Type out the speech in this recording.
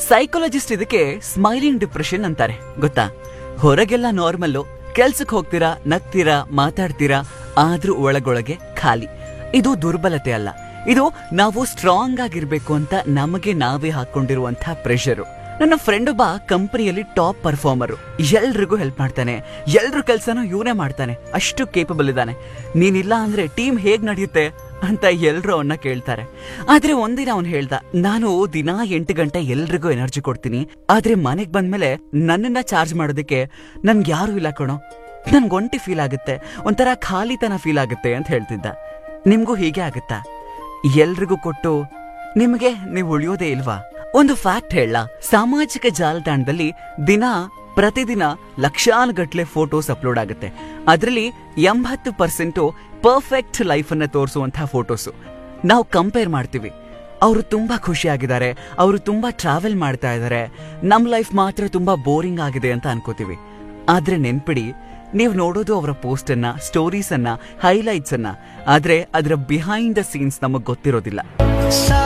psychologist ಇದಕ್ಕೆ smiling depression ಅಂತಾರೆ ಗೊತ್ತಾ ಹೊರಗೆಲ್ಲ ನಾರ್ಮಲ್ಲು ಕೆಲ್ಸಕ್ಕೆ ಹೋಗ್ತೀರಾ ನಗ್ತೀರಾ ಮಾತಾಡ್ತೀರಾ ಆದ್ರೂ ಒಳಗೊಳಗೆ ಖಾಲಿ ಇದು ದುರ್ಬಲತೆ ಅಲ್ಲ ಇದು ನಾವು ಸ್ಟ್ರಾಂಗ್ ಆಗಿರ್ಬೇಕು ಅಂತ ನಮಗೆ ನಾವೇ ಹಾಕೊಂಡಿರುವಂತಹ ಪ್ರೆಷರು ನನ್ನ ಫ್ರೆಂಡ್ ಒಬ್ಬ ಕಂಪನಿಯಲ್ಲಿ ಟಾಪ್ ಪರ್ಫಾರ್ಮರ್ ಎಲ್ರಿಗೂ ಹೆಲ್ಪ್ ಮಾಡ್ತಾನೆ ಎಲ್ರ ಕೆಲ್ಸನೂ ಇವನೇ ಮಾಡ್ತಾನೆ ಅಷ್ಟು ಕೇಪಬಲ್ ಇದ್ದಾನೆ ನೀನಿಲ್ಲ ಅಂದ್ರೆ ಟೀಮ್ ಹೇಗ್ ನಡೆಯುತ್ತೆ ಅಂತ ಎಲ್ರು ಅವನ್ನ ಕೇಳ್ತಾರೆ ಆದ್ರೆ ಒಂದಿನ ಅವನ್ ಹೇಳ್ದ ನಾನು ದಿನಾ ಎಂಟು ಗಂಟೆ ಎಲ್ರಿಗೂ ಎನರ್ಜಿ ಕೊಡ್ತೀನಿ ಆದ್ರೆ ಮನೆಗ್ ಬಂದ್ಮೇಲೆ ನನ್ನನ್ನ ಚಾರ್ಜ್ ಮಾಡೋದಕ್ಕೆ ನನ್ಗೆ ಯಾರು ಇಲ್ಲ ಕಣೋ ನನ್ಗೆ ಒಂಟಿ ಫೀಲ್ ಆಗುತ್ತೆ ಒಂಥರ ಖಾಲಿತನ ಫೀಲ್ ಆಗುತ್ತೆ ಅಂತ ಹೇಳ್ತಿದ್ದ ನಿಮ್ಗೂ ಹೀಗೆ ಆಗುತ್ತಾ ಎಲ್ರಿಗೂ ಕೊಟ್ಟು ನಿಮಗೆ ನೀವು ಉಳಿಯೋದೇ ಇಲ್ವಾ ಒಂದು ಫ್ಯಾಕ್ಟ್ ಹೇಳ ಸಾಮಾಜಿಕ ಜಾಲತಾಣದಲ್ಲಿ ದಿನ ಪ್ರತಿದಿನ ಲಕ್ಷಾನುಗಟ್ಲೆ ಫೋಟೋಸ್ ಅಪ್ಲೋಡ್ ಆಗುತ್ತೆ ಅದರಲ್ಲಿ ಎಂಬತ್ತು ಪರ್ಸೆಂಟು ಪರ್ಫೆಕ್ಟ್ ಲೈಫ್ ಅನ್ನ ತೋರಿಸುವಂತಹ ಫೋಟೋಸು ನಾವು ಕಂಪೇರ್ ಮಾಡ್ತೀವಿ ಅವರು ತುಂಬಾ ಖುಷಿಯಾಗಿದ್ದಾರೆ ಅವರು ತುಂಬಾ ಟ್ರಾವೆಲ್ ಮಾಡ್ತಾ ಇದ್ದಾರೆ ನಮ್ ಲೈಫ್ ಮಾತ್ರ ತುಂಬಾ ಬೋರಿಂಗ್ ಆಗಿದೆ ಅಂತ ಅನ್ಕೋತೀವಿ ಆದ್ರೆ ನೆನ್ಪಿಡಿ ನೀವು ನೋಡೋದು ಅವರ ಪೋಸ್ಟ್ ಅನ್ನ ಸ್ಟೋರೀಸ್ ಅನ್ನ ಹೈಲೈಟ್ಸ್ ಅನ್ನ ಆದ್ರೆ ಅದರ ಬಿಹೈಂಡ್ ದ ಸೀನ್ಸ್ ನಮಗ್ ಗೊತ್ತಿರೋದಿಲ್ಲ